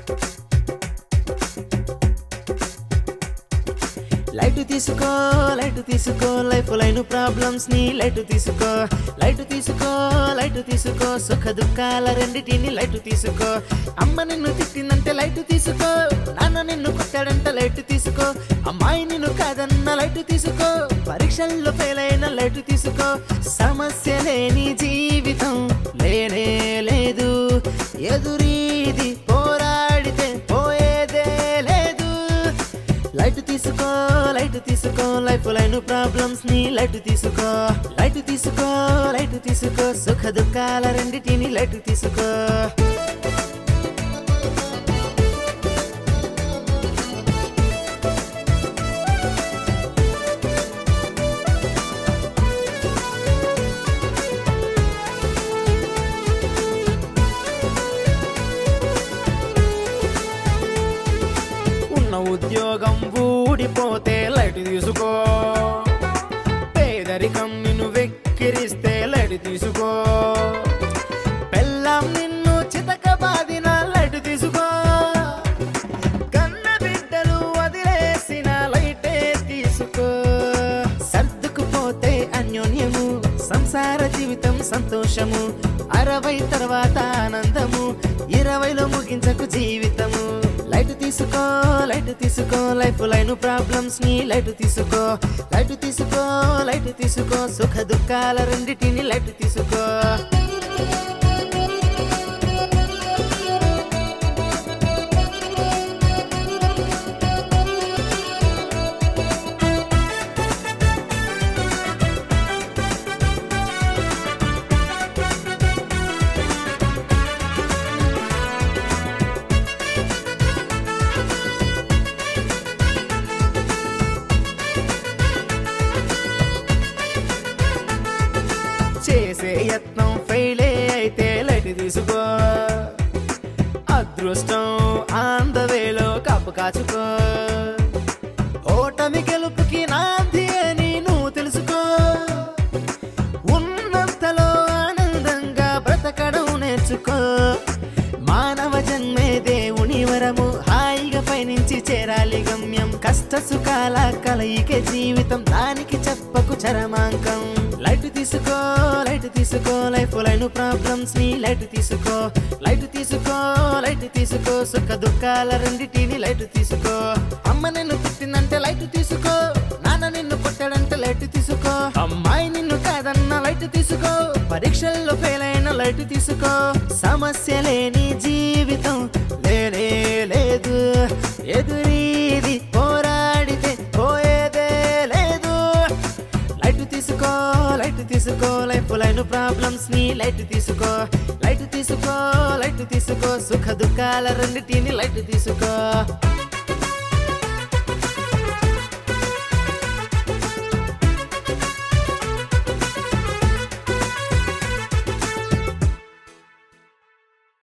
light తీసుకో light తీసుకో life line problems ని లైట్ తీసుకో లైట్ తీసుకో లైట్ తీసుకో సుఖ దుఃఖాల రెండిటిని లైట్ తీసుకో అమ్మ నిన్ను తిట్టిందంటే లైట్ తీసుకో నాన్న నిన్ను కొట్టాడంటే లైట్ తీసుకో అమ్మాయి నిన్ను కాదన్న లైట్ తీసుకో పరీక్షల్లో ఫెయిల్ అయిన లైట్ తీసుకో సమస్య లేని జీవితం లేనే లేదు ఎదురీది పోరాడితే పోయేదే లేదు లైట్ తీసుకో లైట్ తీసుకో లైఫ్ లైన్ ప్రాబ్లమ్స్ ని లైట్ తీసుకో లైట్ తీసుకో లైట్ తీసుకో సుఖ దుఃఖాల రెండిటిని లైట్ తీసుకో ఉన్న ఉద్యోగం ఊడిపోతే లైట్ తీసుకో పేదరికం నిన్ను వెక్కిరిస్తే లైట్ తీసుకో పెళ్ళాం నిన్ను చితక బాదిన లైట్ తీసుకో కన్న బిడ్డలు వదిలేసిన లైటే తీసుకో సర్దుకుపోతే అన్యోన్యము సంసార జీవితం సంతోషము అరవై తర్వాత ఆనందము ఇరవైలో ముగించకు జీవితము లైట్ తీసుకో లైట్ తీసుకో లైఫ్ లైన్ ప్రాబ్లమ్స్ ని లైట్ తీసుకో లైట్ తీసుకో లైట్ తీసుకో సుఖ దుఃఖాల రెండిటిని లైట్ తీసుకో చేసే యత్నం ఫెయిలే అయితే లైట్ తీసుకో అదృష్టం ఆందవేలో కప్పు కాచుకో ఓటమి గెలుపుకి నాంది అని నువ్వు తెలుసుకో ఉన్నంతలో ఆనందంగా బ్రతకడం నేర్చుకో మానవ జన్మే దేవుని వరము హాయిగా పయనించి చేరాలి గమ్యం కష్ట సుఖాల కలయికే జీవితం దానికి చెప్పకు చరమాంకం లైట్ తీసుకో లైట్ తీసుకో లైఫ్ లైన్ ప్రాబ్లమ్స్ ని లైట్ తీసుకో లైట్ తీసుకో లైట్ తీసుకో సుఖ దుఃఖాల రెండిటిని లైట్ తీసుకో అమ్మ నిన్ను తిట్టిందంటే లైట్ తీసుకో నాన్న నిన్ను కొట్టాడంటే లైట్ తీసుకో అమ్మాయి నిన్ను కాదన్న లైట్ తీసుకో పరీక్షల్లో ఫెయిల్ అయిన లైట్ తీసుకో సమస్య లేని జీవితం లేనే లేదు ఎదురీది పోరాడితే పోయేదే లేదు లైట్ తీసుకో లైట్ తీసుకో లైఫ్ లైన్ ప్రాబ్లమ్స్ ని లైట్ తీసుకో లైట్ తీసుకో లైట్ తీసుకో సుఖ దుఃఖాల రెండిటిని లైట్ తీసుకో